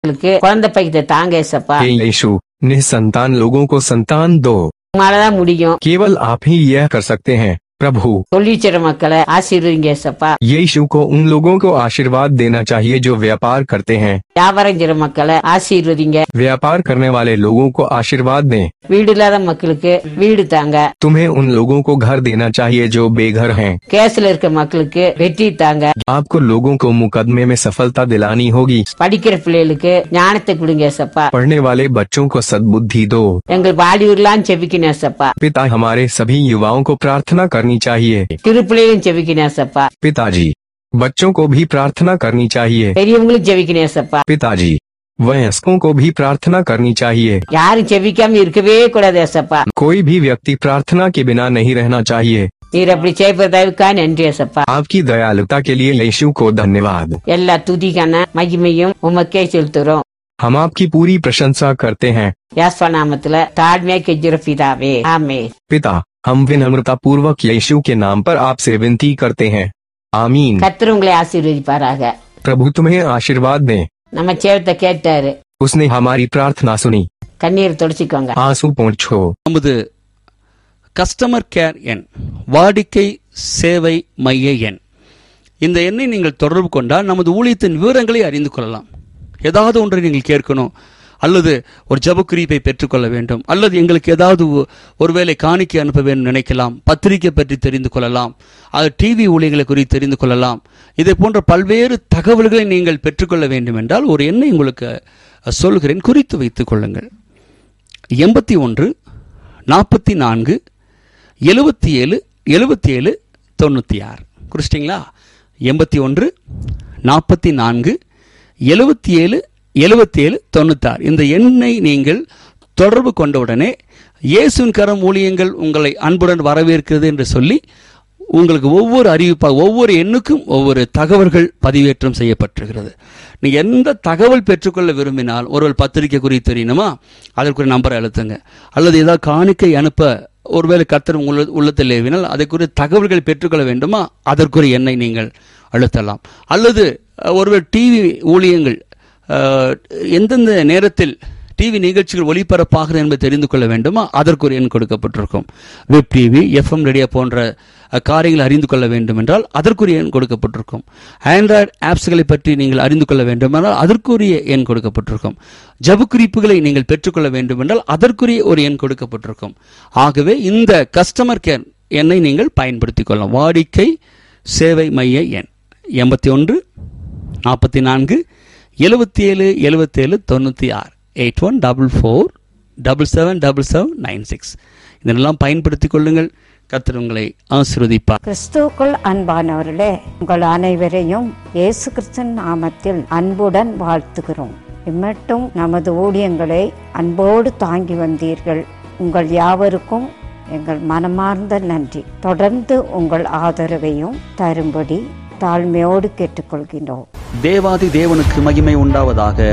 உங்களுக்கு குழந்தை பைக்கத்தை தாங்க ஏசப்பா हे यीशु निसंतान लोगों को संतान दो உங்களாலதான் முடியும் केवल आप ही यह कर सकते हैं प्रभु தொழிற்சிற மக்களை ஆசீர்வதிங்க ஏசப்பா यीशु को उन लोगों को आशीर्वाद देना चाहिए जो व्यापार करते हैं வியாபாரம் செய்யற மக்களை ஆசீர்வதிங்க व्यापार करने वाले लोगों को आशीर्वाद दें வீடு இல்லாத மக்களுக்கு வீடு தாங்க तुम्हें उन लोगों को घर देना चाहिए जो बेघर हैं கேஸ்ல இருக்க மக்களுக்கு வெற்றி தாங்க आपको लोगों को मुकदमे में सफलता दिलानी होगी படிக்கிற பிள்ளைகளுக்கு ஞானத்தை கொடுங்க ஏசப்பா पढ़ने वाले बच्चों को सद्बुद्धि दो எங்கள் வாலியூர்லாம் செவிக்கணும் ஏசப்பா पिता हमारे सभी युवाओं को प्रार्थना करनी चाहिए திருப்பிள்ளைகளும் செவிக்கணும் ஏசப்பா पिताजी बच्चों को भी प्रार्थना करनी चाहिए பெரியவங்களும் செவிக்கணும் ஏசப்பா पिताजी वयस्कों को भी प्रार्थना करनी चाहिए யாரும் செவிக்காம இருக்கவே கூடாது ஏசப்பா कोई भी व्यक्ति प्रार्थना के बिना नहीं रहना चाहिए நீர் அப்படி செய்வதற்கா நன்றி ஏசப்பா आपकी दयालुता के लिए यीशु को धन्यवाद எல்லா துதிக்கான மகிமையும் உமக்கே செலுத்துறோம் हम आपकी पूरी प्रशंसा करते हैं யாஸ்வா நாமத்துல தாழ்மையா கெஞ்சுற பிதாவே ஆமே पिता हम विनम्रता पूर्वक यीशु के नाम पर आपसे विनती करते हैं आमीन கர்த்தர் உங்களை ஆசீர்வதிப்பாராக प्रभु तुम्हें आशीर्वाद दें நம்ம சேவத்தை கேட்டாரு उसने हमारी प्रार्थना सुनी கண்ணீர் தொடச்சிக்கோங்க आंसू पोंछो நமது கஸ்டமர் கேர் எண் வாடிக்கை சேவை மைய எண் இந்த எண்ணை நீங்கள் தொடர்பு கொண்டால் நமது ஊழியத்தின் விவரங்களை அறிந்து கொள்ளலாம் ஏதாவது ஒன்றை நீங்கள் கேட்கணும் அல்லது ஒரு ஜப குறிப்பை பெற்றுக்கொள்ள வேண்டும் அல்லது எங்களுக்கு ஏதாவது ஒ- ஒருவேளை காணிக்கை அனுப்ப வேண்டும் நினைக்கலாம் பத்திரிகை பற்றி தெரிந்து கொள்ளலாம் அது டிவி ஊழியர்களை குறித்து தெரிந்து கொள்ளலாம் இதை போன்ற பல்வேறு தகவல்களை நீங்கள் பெற்றுக்கொள்ள வேண்டும் என்றால் ஒரு எண்ணை உங்களுக்கு அஹ், சொல்கிறேன் குறித்து வைத்துக் கொள்ளுங்கள் எண்பத்தி ஒன்று நாற்பத்தி நான்கு எழுபத்தி ஏழு எழுபத்தி ஏழு தொண்ணூற்றி ஆறு குறிச்சிட்டிங்களா எண்பத்தி ஒன்று நாற்பத்தி நான்கு எழுபத்தி ஏழு எழுபத்தி ஏழு தொண்ணூத்தாறு இந்த எண்ணை நீங்கள் தொடர்பு கொண்டவுடனே இயேசுவின் கரம் ஊழியங்கள் உங்களை அன்புடன் வரவேற்கிறது என்று சொல்லி உங்களுக்கு ஒவ்வொரு அறிவிப்பாக ஒவ்வொரு எண்ணுக்கும் ஒவ்வொரு தகவல்கள் பதிவேற்றம் செய்யப்பட்டிருக்கிறது நீங்க எந்த தகவல் பெற்றுக்கொள்ள விரும்பினால் ஒருவர் பத்திரிக்கை குறித்து தெரியணுமா அதற்குரிய நம்பரை அழுத்துங்க அல்லது ஏதாவது காணிக்கை அனுப்ப ஒருவேளை கர்த்தர் உள்ள உள்ளத்தில் ஏவினால் அதற்குரிய தகவல்கள் பெற்றுக்கொள்ள வேண்டுமா அதற்குரிய எண்ணை நீங்கள் அழுத்தலாம் அல்லது அஹ், ஒருவேளை டிவி ஊழியங்கள் அஹ், எந்தெந்த நேரத்தில் டிவி நிகழ்ச்சிகள் ஒளிபரப்பாகிறது என்பதை தெரிந்து கொள்ள வேண்டுமா அதற்கு ஒரு எண் கொடுக்கப்பட்டிருக்கும் வெப் டிவி எஃப்எம் ரேடியோ போன்ற அஹ், காரியங்களை அறிந்து கொள்ள வேண்டும் என்றால் அதற்குரிய எண் கொடுக்கப்பட்டிருக்கும் ஆண்ட்ராய்டு ஆப்ஸ்களை பற்றி நீங்கள் அறிந்து கொள்ள வேண்டுமென்றால் அதற்குரிய எண் கொடுக்கப்பட்டிருக்கும் ஜப குறிப்புகளை நீங்கள் பெற்றுக்கொள்ள வேண்டும் என்றால் அதற்குரிய ஒரு எண் கொடுக்கப்பட்டிருக்கும் ஆகவே இந்த கஸ்டமர் கேர் எண்ணை நீங்கள் பயன்படுத்திக் கொள்ளலாம் வாடிக்கை சேவை மைய எண் எண்பத்தி ஒன்று நாற்பத்தி நான்கு எழுபத்தி ஏழு எழுபத்தேழு தொண்ணூற்றி ஆறு eight one double four double seven double seven nine six இதனெல்லாம் பயன்படுத்திக் கொள்ளுங்கள் கர்த்தர் உங்களை ஆசீர்வதிப்பார் கிறிஸ்துவுக்குள் அன்பானவர்களே உங்கள் அனைவரையும் இயேசு கிறிஸ்தன் நாமத்தில் அன்புடன் வாழ்த்துகிறோம் இம்மட்டும் நமது ஊழியங்களை அன்போடு தாங்கி வந்தீர்கள் உங்கள் யாவருக்கும் எங்கள் மனமார்ந்த நன்றி தொடர்ந்து உங்கள் ஆதரவையும் தரும்படி தாழ்மையோடு கேட்டுக்கொள்கின்றோம் தேவாதி தேவனுக்கு மகிமை உண்டாவதாக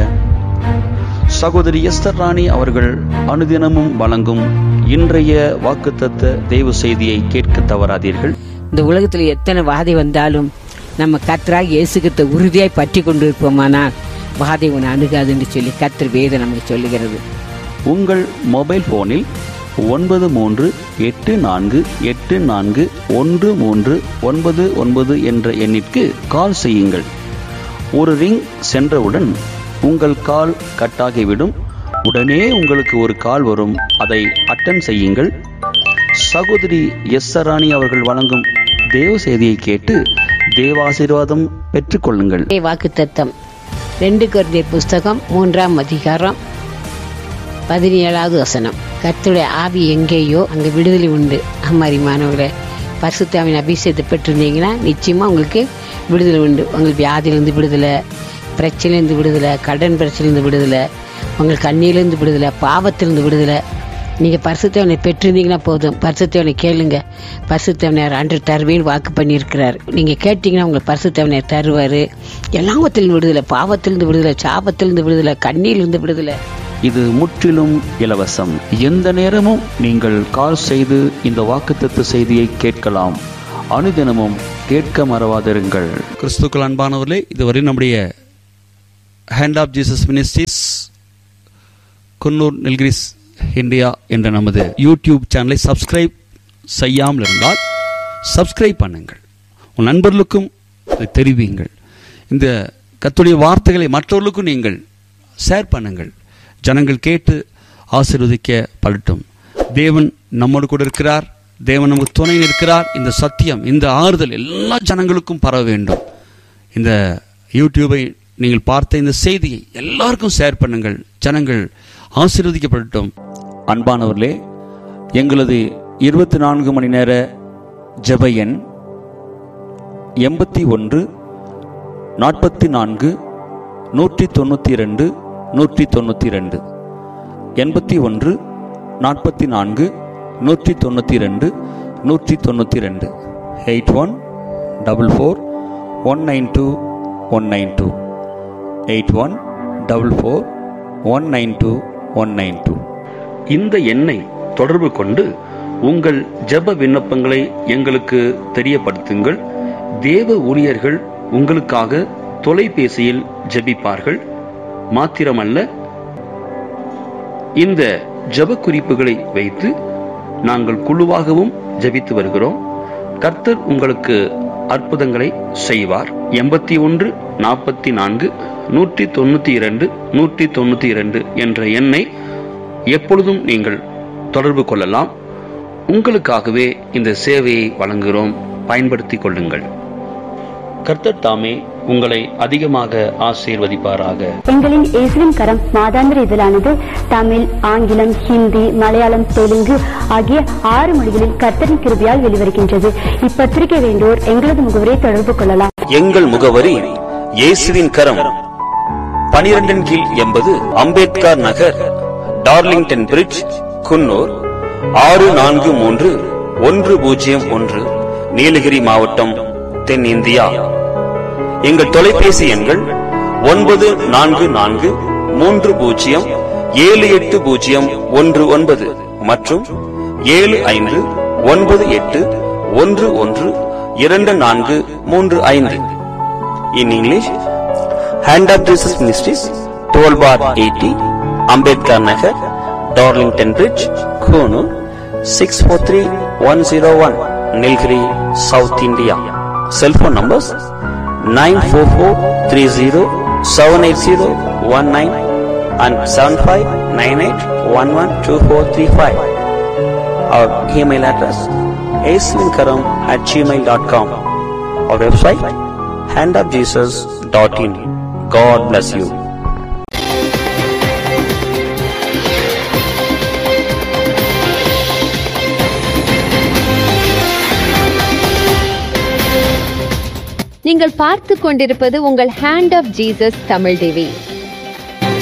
சகோதரி எஸ்தர் ராணி அவர்கள் அனுதினமும் வழங்கும் இன்றைய வாக்குத்தத்த தேவ செய்தியை கேட்க தவறாதீர்கள் இந்த உலகத்துல எத்தனை வாதை வந்தாலும் நம்ம கத்தராக இயேசுகிட்ட உறுதியாய் பற்றி கொண்டிருப்போமானால் வாதை உன்னை அணுகாதுன்னு சொல்லி கத்தர் வேதம் நமக்கு சொல்லுகிறது உங்கள் மொபைல் போனில் ஒன்பது மூன்று எட்டு நான்கு எட்டு நான்கு ஒன்று மூன்று ஒன்பது ஒன்பது என்ற எண்ணிற்கு கால் செய்யுங்கள் ஒரு ரிங் சென்றவுடன் உங்கள் கால் கட்டாகிவிடும் உடனே உங்களுக்கு ஒரு கால் வரும் அதை அட்டன் செய்யுங்கள் சகோதரி எஸ் சராணி அவர்கள் வழங்கும் தேவ செய்தியை கேட்டு தேவாசீர்வாதம் பெற்றுக்கொள்ளுங்கள் வாக்கு தத்தம் ரெண்டு குழந்தையர் புஸ்தகம் மூன்றாம் அதிகாரம் பதினேழாவது வசனம் கர்த்தருடைய ஆவி எங்கேயோ அங்கே விடுதலை உண்டு அம்மாரி மாணவர்களே பரிசுத்தாவின் அபிஷேகத்தை பெற்றிருந்தீங்கன்னா நிச்சயமா உங்களுக்கு விடுதலை உண்டு உங்களுக்கு வியாதியிலிருந்து விடுதலை பிரச்சனையிலேருந்து விடுதலை கடன் பிரச்சனையிலேருந்து விடுதலை உங்களுக்கு கண்ணியிலேருந்து விடுதலை பாவத்திலிருந்து விடுதலை நீங்கள் பரிசுத்தவனை பெற்றிருந்தீங்கன்னா போதும் பரிசுத்தவனை கேளுங்க பரிசுத்தவனர் அன்று தருவேன்னு வாக்கு பண்ணியிருக்கிறார் நீங்கள் கேட்டிங்கன்னா உங்களுக்கு பரிசுத்தவனர் தருவார் எல்லாவத்திலிருந்து விடுதலை பாவத்திலிருந்து விடுதலை சாபத்திலிருந்து விடுதலை கண்ணியிலிருந்து விடுதலை இது முற்றிலும் இலவசம் எந்த நேரமும் நீங்கள் கால் செய்து இந்த வாக்குத்தத்த செய்தியை கேட்கலாம் அனுதினமும் கேட்க மறவாதிருங்கள் கிறிஸ்துக்கள் அன்பானவர்களே இதுவரை நம்முடைய hand of Jesus ministries Coonoor Nilgiris India என்ற நமது யூடியூப் சேனலை சப்ஸ்கிரைப் செய்யாமல் இருந்தால் சப்ஸ்கிரைப் பண்ணுங்கள் உன் நண்பர்களுக்கும் இதை தெரிவியுங்கள் இந்த கத்துடைய வார்த்தைகளை மற்றவர்களுக்கும் நீங்கள் ஷேர் பண்ணுங்கள் ஜனங்கள் கேட்டு ஆசீர்வதிக்க படட்டும் தேவன் நம்மோடு கூட இருக்கிறார் தேவன் நமக்கு துணை இருக்கிறார் இந்த சத்தியம் இந்த ஆறுதல் எல்லா ஜனங்களுக்கும் பரவ வேண்டும் இந்த யூடியூபை நீங்கள் பார்த்த இந்த செய்தியை எல்லாருக்கும் ஷேர் பண்ணுங்கள் ஜனங்கள் ஆசீர்வதிக்கப்படட்டும் அன்பானவர்களே எங்களது இருபத்தி நான்கு மணி நேர ஜெப எண் எண்பத்தி ஒன்று நாற்பத்தி நான்கு நூற்றி தொண்ணூற்றி ரெண்டு நூற்றி தொண்ணூற்றி ரெண்டு எண்பத்தி ஒன்று நாற்பத்தி நான்கு நூற்றி தொண்ணூற்றி ரெண்டு நூற்றி தொண்ணூற்றி ரெண்டு eight one double four one nine two one nine two eight one double four one nine two one nine two இந்த எண்ணை தொடர்பு கொண்டு உங்கள் ஜெப விண்ணப்பங்களை எங்களுக்கு தெரியப்படுத்துங்கள் தேவ ஊழியர்கள் உங்களுக்காக தொலைபேசியில் ஜெபிப்பார்கள் மாத்திரமல்ல இந்த ஜெப குறிப்புகளை வைத்து நாங்கள் குழுவாகவும் ஜெபித்து வருகிறோம் கர்த்தர் உங்களுக்கு அற்புதங்களை செய்வார் எண்பத்தி ஒன்று நாற்பத்தி நான்கு நூற்றி தொண்ணூத்தி இரண்டு நூற்றி தொண்ணூத்தி இரண்டு என்ற எண்ணை எப்பொழுதும் நீங்கள் தொடர்பு கொள்ளலாம் உங்களுக்காகவே இந்த சேவையை வழங்குகிறோம் பயன்படுத்திக் கொள்ளுங்கள் கர்த்தர் தாமே உங்களை அதிகமாக ஆசீர்வதிப்பாராக எங்களின் இயேசுவின் கரம் மாதாந்திர இதழானது தமிழ் ஆங்கிலம் ஹிந்தி மலையாளம் தெலுங்கு ஆகிய ஆறு மொழிகளில் கர்த்தரின் கிருபியால் வெளிவருகின்றது இப்பத்திரிகை வேண்டோர் எங்களது முகவரியை தொடர்பு கொள்ளலாம் எங்கள் முகவரி இயேசுவின் கரம் பனிரெண்டின் கீழ் எண்பது அம்பேத்கர் நகர் டார்லிங்டன் பிரிட்ஜ் குன்னூர் ஆறு நான்கு மூன்று ஒன்று பூஜ்ஜியம் ஒன்று நீலகிரி மாவட்டம் தென்னிந்தியா எங்கள் தொலைபேசி எண்கள் ஒன்பது நான்கு நான்கு மூன்று பூஜ்ஜியம் ஏழு எட்டு பூஜ்ஜியம் ஒன்று ஒன்பது மற்றும் ஏழு ஐந்து ஒன்பது எட்டு ஒன்று ஒன்று இரண்டு நான்கு மூன்று ஐந்து in English hand of Jesus ministries twelve bar eighty Ambedkar Nagar Darlington bridge Coonoor six four three one zero one Nilgiri south India cellphone numbers nine four four three zero seven eight zero one nine and seven five nine eight one one two four three five our email address ஏசுவின்கரம் at Gmail dot com our website handofjesus.in. God bless you. நீங்கள் பார்த்து கொண்டிருப்பது உங்கள் hand of Jesus Tamil TV